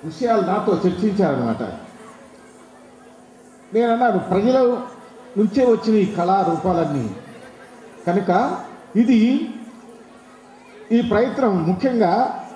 విషయాలు నాతో చర్చించారనమాట నేను అన్నాను ప్రజల నుంచే వచ్చిన ఈ కళారూపాలన్నీ కనుక ఇది ఈ ప్రయత్నం ముఖ్యంగా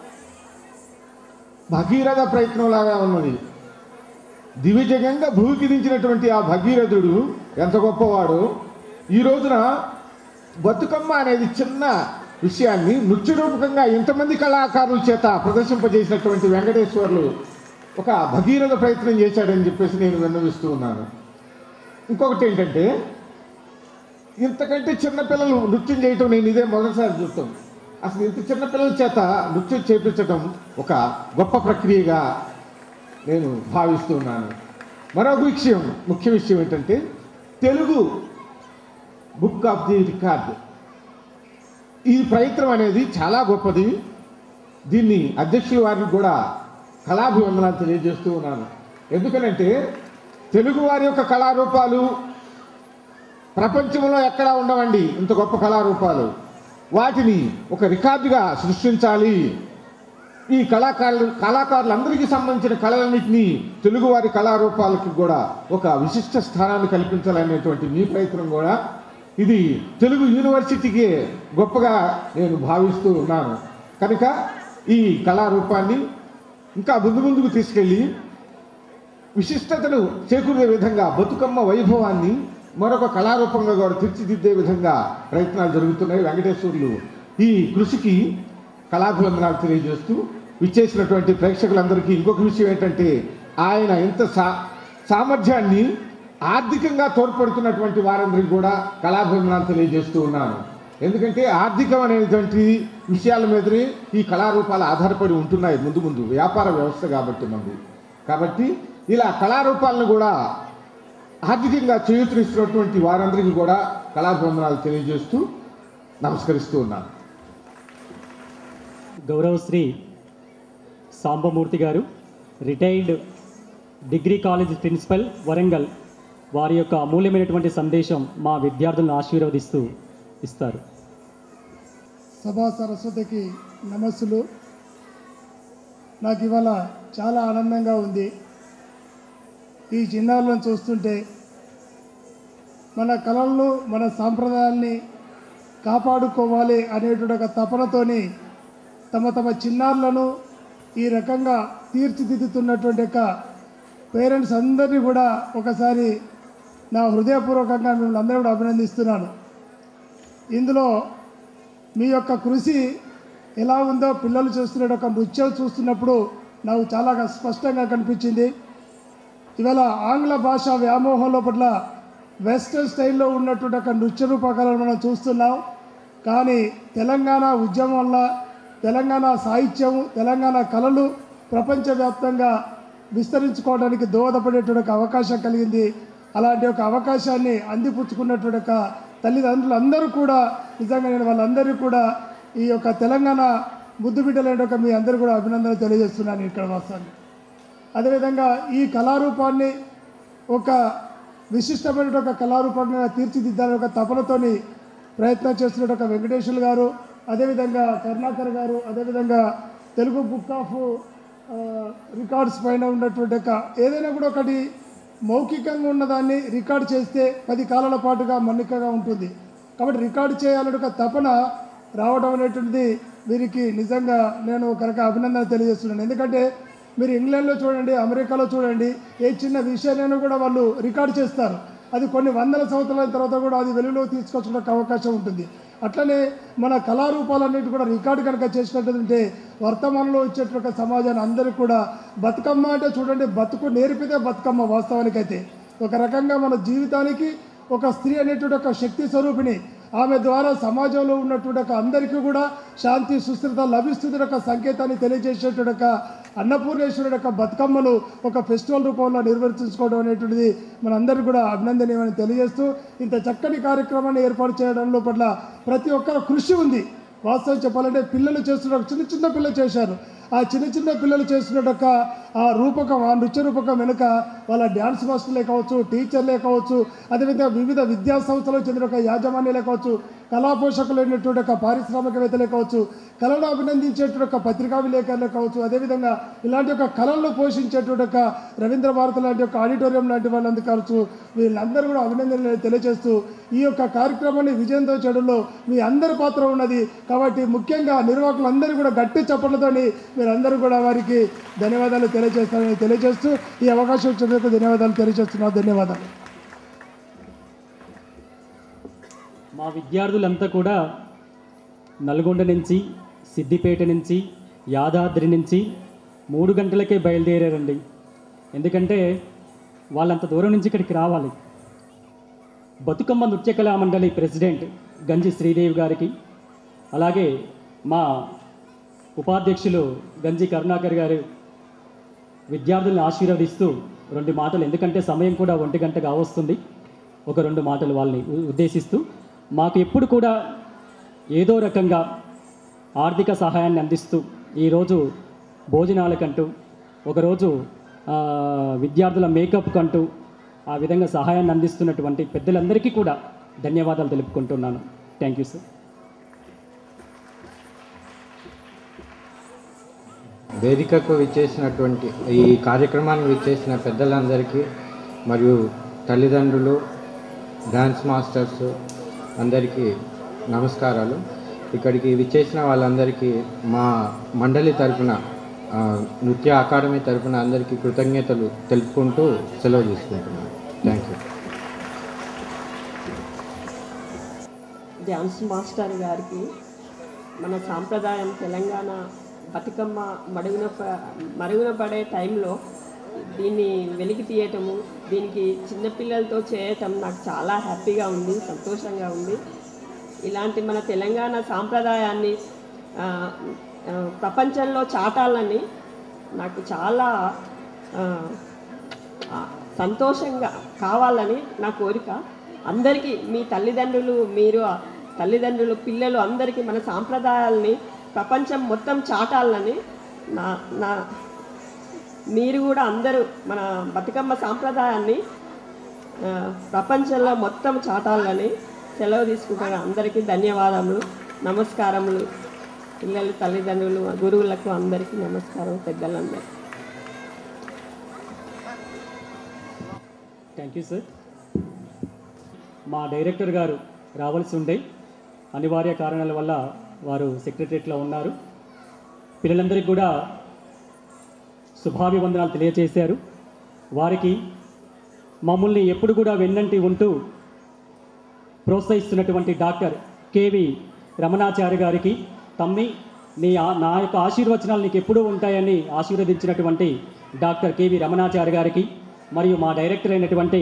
భగీరథ ప్రయత్నంలాగా ఉన్నది దివిజంగా భూమికి దించినటువంటి ఆ భగీరథుడు ఎంత గొప్పవాడు ఈ రోజున బతుకమ్మ అనేది చిన్న విషయాన్ని నృత్య రూపకంగా ఇంతమంది కళాకారుల చేత ప్రదర్శింపజేసినటువంటి వెంకటేశ్వర్లు ఒక భగీరథ ప్రయత్నం చేశాడని చెప్పేసి నేను విన్నవిస్తూ ఉన్నాను ఇంకొకటి ఏంటంటే ఇంతకంటే చిన్నపిల్లలు నృత్యం చేయటం నేను ఇదే మొదటిసారి చూస్తాం అసలు ఇంత చిన్నపిల్లల చేత నృత్యం చేపించడం ఒక గొప్ప ప్రక్రియగా నేను భావిస్తున్నాను మరొక విషయం ముఖ్య విషయం ఏంటంటే Telugu book of the record ఈ ప్రయత్నం అనేది చాలా గొప్పది దీన్ని అధ్యక్షుల వారికి కూడా కళాభివందనాలు తెలియజేస్తూ ఉన్నాను ఎందుకనంటే తెలుగు వారి యొక్క కళారూపాలు ప్రపంచంలో ఎక్కడా ఉండవండి ఇంత గొప్ప కళారూపాలు వాటిని ఒక రికార్డుగా సృష్టించాలి ఈ కళాకారులు కళాకారులందరికీ సంబంధించిన కళలన్నింటినీ తెలుగువారి కళారూపాలకి కూడా ఒక విశిష్ట స్థానాన్ని కల్పించాలనేటువంటి మీ ప్రయత్నం కూడా ఇది తెలుగు యూనివర్సిటీకి గొప్పగా నేను భావిస్తూ ఉన్నాను కనుక ఈ కళారూపాన్ని ఇంకా ముందు ముందుకు తీసుకెళ్ళి విశిష్టతను చేకూరే విధంగా బతుకమ్మ వైభవాన్ని మరొక కళారూపంగా కూడా తీర్చిదిద్దే విధంగా ప్రయత్నాలు జరుగుతున్నాయి వెంకటేశ్వర్లు ఈ కృషికి కళాభివందనాలు తెలియజేస్తూ విచ్చేసినటువంటి ప్రేక్షకులందరికీ ఇంకొక విషయం ఏంటంటే ఆయన ఇంత సా సామర్థ్యాన్ని ఆర్థికంగా తోడ్పడుతున్నటువంటి వారందరికీ కూడా కళాభివందనాలు తెలియజేస్తూ ఉన్నాను ఎందుకంటే ఆర్థికం అనేటువంటి విషయాల మీదనే ఈ కళారూపాలు ఆధారపడి ఉంటున్నాయి ముందు ముందు వ్యాపార వ్యవస్థ కాబట్టి మంది కాబట్టి ఇలా కళారూపాలను కూడా ఆర్థికంగా చేయూతనిస్తున్నటువంటి వారందరికీ కూడా కళాభివందనాలు తెలియజేస్తూ నమస్కరిస్తూ ఉన్నాను గౌరవశ్రీ Sambamurthy garu retired degree college principal Warangal వారి యొక్క అమూల్యమైనటువంటి సందేశం మా విద్యార్థులను ఆశీర్వదిస్తూ ఇస్తారు సభా సరస్వతికి నమస్సులు నాకు ఇవాళ చాలా ఆనందంగా ఉంది ఈ చిన్నారులను చూస్తుంటే మన కళలను మన సాంప్రదాయాల్ని కాపాడుకోవాలి అనేటువంటి ఒక తపనతోని తమ తమ చిన్నారులను ఈ రకంగా తీర్చిదిద్దుతున్నటువంటి యొక్క పేరెంట్స్ అందరినీ కూడా ఒకసారి నా హృదయపూర్వకంగా మిమ్మల్ని అందరూ కూడా అభినందిస్తున్నాను ఇందులో మీ యొక్క కృషి ఎలా ఉందో పిల్లలు చూస్తున్న ఒక నృత్యం చూస్తున్నప్పుడు నాకు చాలా స్పష్టంగా కనిపించింది ఇవాళ ఆంగ్ల భాష వ్యామోహంలో పట్ల వెస్ట్రన్ స్టైల్లో ఉన్నటువంటి ఒక నృత్య రూపకలను మనం చూస్తున్నాం కానీ తెలంగాణ ఉద్యమం వల్ల తెలంగాణ సాహిత్యం తెలంగాణ కళలు ప్రపంచవ్యాప్తంగా విస్తరించుకోవడానికి దోహదపడేటువంటి ఒక అవకాశం కలిగింది అలాంటి ఒక అవకాశాన్ని అందిపుచ్చుకున్నటువంటి ఒక తల్లిదండ్రులందరూ కూడా నిజంగా నేను వాళ్ళందరికీ కూడా ఈ యొక్క తెలంగాణ ముద్దు బిడ్డలైన ఒక మీ అందరూ కూడా అభినందన తెలియజేస్తున్నాను ఇక్కడ వాస్తవాన్ని అదేవిధంగా ఈ కళారూపాన్ని ఒక విశిష్టమైన ఒక కళారూపంగా తీర్చిదిద్దాలని ఒక తపనతోని ప్రయత్నం చేస్తున్న ఒక వెంకటేశ్వర గారు అదేవిధంగా కరుణాకర్ గారు అదేవిధంగా Telugu book of ah, records పైన ఉన్నటువంటి ఒక ఏదైనా కూడా ఒకటి మౌఖికంగా ఉన్నదాన్ని రికార్డ్ చేస్తే పది కాలాల పాటుగా మన్నికగా ఉంటుంది కాబట్టి రికార్డు చేయాలని ఒక తపన రావడం అనేటువంటిది వీరికి నిజంగా నేను కనుక అభినందన తెలియజేస్తున్నాను ఎందుకంటే మీరు ఇంగ్లాండ్లో చూడండి అమెరికాలో చూడండి ఏ చిన్న విషయాన్ని కూడా వాళ్ళు రికార్డ్ చేస్తారు అది కొన్ని వందల సంవత్సరాల తర్వాత కూడా అది వెలుగులోకి తీసుకొచ్చడానికి అవకాశం ఉంటుంది అట్లనే మన కళారూపాలన్నిటి కూడా రికార్డు కనుక చేసినట్టుంటే వర్తమానంలో వచ్చేటువంటి సమాజాన్ని అందరికీ కూడా బతుకమ్మ అంటే చూడండి బతుకు నేర్పితే బతుకమ్మ వాస్తవానికైతే ఒక రకంగా మన జీవితానికి ఒక స్త్రీ అనేటువంటి ఒక శక్తి స్వరూపిణి ఆమె ద్వారా సమాజంలో ఉన్నటువంటి ఒక అందరికీ కూడా శాంతి సుస్థిరత లభిస్తుంది ఒక సంకేతాన్ని తెలియజేసేటువంటి ఒక అన్నపూర్ణేశ్వరుడు యొక్క బతుకమ్మను ఒక ఫెస్టివల్ రూపంలో నిర్వర్తించుకోవడం అనేటువంటిది మనందరికీ కూడా అభినందనీయమని తెలియజేస్తూ ఇంత చక్కని కార్యక్రమాన్ని ఏర్పాటు చేయడంలో పట్ల ప్రతి ఒక్కరు కృషి ఉంది వాస్తవం చెప్పాలంటే పిల్లలు చేస్తున్న చిన్న చిన్న పిల్లలు చేశారు ఆ చిన్న చిన్న పిల్లలు చేస్తున్న ఒక ఆ రూపకం ఆ నృత్య రూపకం వెనుక వాళ్ళ డ్యాన్స్ మాస్టర్లే కావచ్చు టీచర్లే కావచ్చు అదేవిధంగా వివిధ విద్యా సంస్థలకు చెందిన ఒక యాజమాన్యాలే కావచ్చు కళా పోషకులైనటువంటి ఒక పారిశ్రామికవేత్తలే కావచ్చు కళను అభినందించేటువంటి ఒక పత్రికా విలేకరులే కావచ్చు అదేవిధంగా ఇలాంటి ఒక కళలను పోషించేటువంటి ఒక రవీంద్ర భారతి లాంటి ఒక ఆడిటోరియం లాంటి వాళ్ళందరూ కావచ్చు వీళ్ళందరూ కూడా అభినందనలు తెలియజేస్తూ ఈ యొక్క కార్యక్రమాన్ని విజయంతో చేయడంలో మీ అందరి పాత్ర ఉన్నది కాబట్టి ముఖ్యంగా నిర్వాహకులందరూ కూడా గట్టి చప్పట్లతోని మీరందరూ కూడా వారికి ధన్యవాదాలు తెలియజేస్తారని తెలియజేస్తూ ఈ అవకాశం ఇచ్చినందుకు ధన్యవాదాలు తెలియజేస్తున్నాను ధన్యవాదాలు మా విద్యార్థులంతా కూడా నల్గొండ నుంచి సిద్దిపేట నుంచి యాదాద్రి నుంచి మూడు గంటలకే బయలుదేరారండి ఎందుకంటే వాళ్ళంత దూరం నుంచి ఇక్కడికి రావాలి బతుకమ్మ నృత్య కళా మండలి ప్రెసిడెంట్ గంజి శ్రీదేవి గారికి అలాగే మా ఉపాధ్యక్షులు గంజి కరుణాకర్ గారు విద్యార్థులను ఆశీర్వదిస్తూ రెండు మాటలు ఎందుకంటే సమయం కూడా ఒంటి గంట కావస్తుంది ఒక రెండు మాటలు వాళ్ళని ఉ- ఉద్దేశిస్తూ మాకు ఎప్పుడు కూడా ఏదో రకంగా ఆర్థిక సహాయాన్ని అందిస్తూ ఈరోజు భోజనాలకంటూ ఒకరోజు ఆ, విద్యార్థుల మేకప్ కంటూ ఆ విధంగా సహాయాన్ని అందిస్తున్నటువంటి పెద్దలందరికీ కూడా ధన్యవాదాలు తెలుపుకుంటున్నాను థ్యాంక్ యూ సార్ వేదికకు విచ్చేసినటువంటి ఈ కార్యక్రమానికి విచ్చేసిన పెద్దలందరికీ మరియు తల్లిదండ్రులు డాన్స్ మాస్టర్స్ అందరికీ నమస్కారాలు ఇక్కడికి విచ్చేసిన వాళ్ళందరికీ మా మండలి తరపున ఆ, నృత్య అకాడమీ తరపున అందరికీ కృతజ్ఞతలు తెలుపుకుంటూ సెలవు తీసుకుంటున్నాను థ్యాంక్ యూ డ్యాన్స్ మాస్టర్ గారికి మన సాంప్రదాయం తెలంగాణ బతుకమ్మ మడుగున ప- మరుగున పడే టైంలో దీన్ని వెలికి తీయటము దీనికి చిన్నపిల్లలతో చేయటం నాకు చాలా హ్యాపీగా ఉంది సంతోషంగా ఉంది ఇలాంటి మన తెలంగాణ సాంప్రదాయాన్ని ఆ, ఆ, ప్రపంచంలో చాటాలని నాకు చాలా ఆ, ఆ, సంతోషంగా కావాలని నా కోరిక అందరికీ మీ తల్లిదండ్రులు మీరు ఆ తల్లిదండ్రులు పిల్లలు అందరికీ మన సాంప్రదాయాల్ని ప్రపంచం మొత్తం చాటాలని నా నా మీరు కూడా అందరూ మన బతుకమ్మ సాంప్రదాయాన్ని ఆ, ప్రపంచంలో మొత్తం చాటాలని సెలవు తీసుకుంటాను అందరికీ ధన్యవాదములు నమస్కారములు పిల్లలు తల్లిదండ్రులు గురువులకు అందరికీ నమస్కారం పెద్దలందరికీ థ్యాంక్ యూ సార్ మా డైరెక్టర్ గారు రావాల్సి ఉండే అనివార్య కారణాల వల్ల వారు సెక్రటరియట్లో ఉన్నారు పిల్లలందరికీ కూడా శుభాభివందనాలు తెలియజేశారు వారికి మమ్మల్ని ఎప్పుడు కూడా వెన్నంటి ఉంటూ ప్రోత్సహిస్తున్నటువంటి డాక్టర్ కేవి రమణాచారి గారికి తమ్మి నీ ఆ- నా యొక్క ఆశీర్వచనాలు నీకు ఎప్పుడూ ఉంటాయని ఆశీర్వదించినటువంటి డాక్టర్ కేవి రమణాచారి గారికి మరియు మా డైరెక్టర్ అయినటువంటి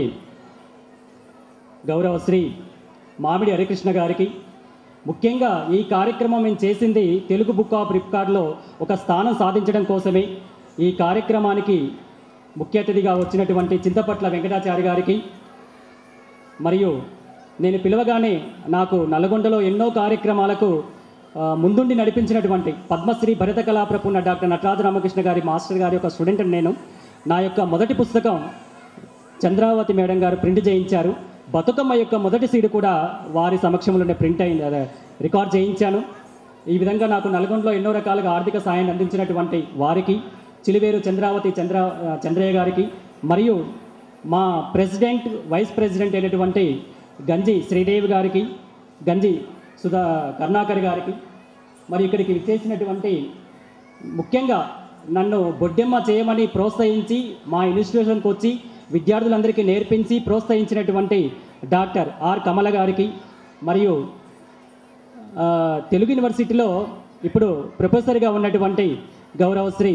గౌరవ శ్రీ మామిడి హరికృష్ణ గారికి ముఖ్యంగా ఈ కార్యక్రమం మేము చేసింది తెలుగు బుక్ ఆఫ్ రికార్డ్లో ఒక స్థానం సాధించడం కోసమే ఈ కార్యక్రమానికి ముఖ్య అతిథిగా వచ్చినటువంటి చింతపట్ల వెంకటాచారి గారికి మరియు నేను పిలవగానే నాకు నల్గొండలో ఎన్నో కార్యక్రమాలకు ఆ, ముందుండి నడిపించినటువంటి పద్మశ్రీ భరత కళాప్రపున్న డాక్టర్ నటరాజ రామకృష్ణ గారి మాస్టర్ గారి యొక్క స్టూడెంట్ నేను నా యొక్క మొదటి పుస్తకం చంద్రావతి మేడం గారు ప్రింట్ చేయించారు బతుకమ్మ యొక్క మొదటి సీడు కూడా వారి సమక్షంలోనే ప్రింట్ అయింది అదే రికార్డ్ చేయించాను ఈ విధంగా నాకు నల్గొండలో ఎన్నో రకాలుగా ఆర్థిక సాయాన్ని అందించినటువంటి వారికి చిలివేరు చంద్రావతి చంద్ర చంద్రయ్య గారికి మరియు మా ప్రెసిడెంట్ వైస్ ప్రెసిడెంట్ అయినటువంటి గంజి శ్రీదేవి గారికి గంజి సుధా కరుణాకర్ గారికి మరి ఇక్కడికి విచ్చేసినటువంటి ముఖ్యంగా నన్ను బొడ్డెమ్మ చేయమని ప్రోత్సహించి మా ఇన్స్టిట్యూషన్కి వచ్చి విద్యార్థులందరికీ నేర్పించి ప్రోత్సహించినటువంటి డాక్టర్ ఆర్ కమల గారికి మరియు ఆ, తెలుగు యూనివర్సిటీలో ఇప్పుడు ప్రొఫెసర్గా ఉన్నటువంటి గౌరవశ్రీ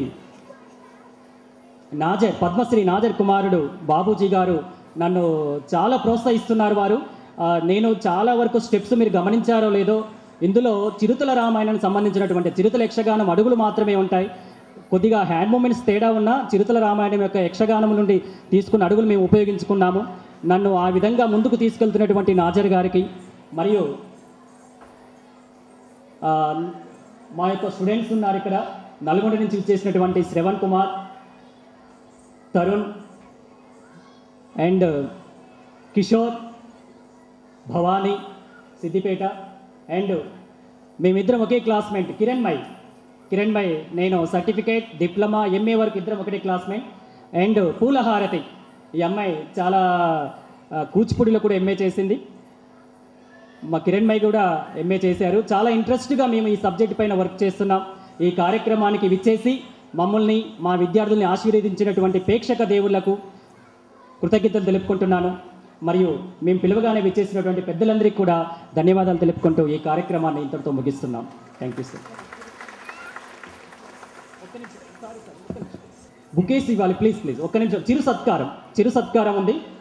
నాజర్ పద్మశ్రీ నాజర్ కుమారుడు బాబూజీ గారు నన్ను చాలా ప్రోత్సహిస్తున్నారు వారు ఆ, నేను చాలా వరకు స్టెప్స్ మీరు గమనించారో లేదో ఇందులో చిరుతల రామాయణానికి సంబంధించినటువంటి చిరుతల యక్షగానం అడుగులు మాత్రమే ఉంటాయి కొద్దిగా హ్యాండ్ మూమెంట్స్ తేడా ఉన్న చిరుతల రామాయణం యొక్క యక్షగానం నుండి తీసుకున్న అడుగులు మేము ఉపయోగించుకున్నాము నన్ను ఆ విధంగా ముందుకు తీసుకెళ్తున్నటువంటి నాజర్ గారికి మరియు ఆ, మా యొక్క స్టూడెంట్స్ ఉన్నారు ఇక్కడ నల్గొండ నుంచి ఇచ్చేసినటువంటి శ్రవణ్ కుమార్ తరుణ్ అండ్ కిషోర్ భవానీ సిద్దిపేట అండ్ మేమిద్దరం ఒకే classmate Kiranmai Kiranmai నేను సర్టిఫికేట్ డిప్లొమా ఎంఏ వరకు ఇద్దరం ఒకటే క్లాస్మేట్ అండ్ పూలహారతి ఈ అమ్మాయి చాలా ఆ, కూచిపూడిలో కూడా ఎంఏ చేసింది మా కిరణ్ మై కూడా ఎంఏ చేశారు చాలా ఇంట్రెస్ట్గా మేము ఈ సబ్జెక్ట్ పైన వర్క్ చేస్తున్నాం ఈ కార్యక్రమానికి విచ్చేసి మమ్మల్ని మా విద్యార్థుల్ని ఆశీర్వదించినటువంటి ప్రేక్షక దేవుళ్లకు కృతజ్ఞతలు తెలుపుకుంటున్నాను మరియు మేము పిలువగానే విచ్చేసినటువంటి పెద్దలందరికీ కూడా ధన్యవాదాలు తెలుపుకుంటూ ఈ కార్యక్రమాన్ని ఇంతటితో ముగిస్తున్నాం థ్యాంక్ యూ సార్ బుకేస్ ఇవ్వాలి ప్లీజ్ ప్లీజ్ ఒక్క నిమిషం చిరు సత్కారం చిరు సత్కారం ఉంది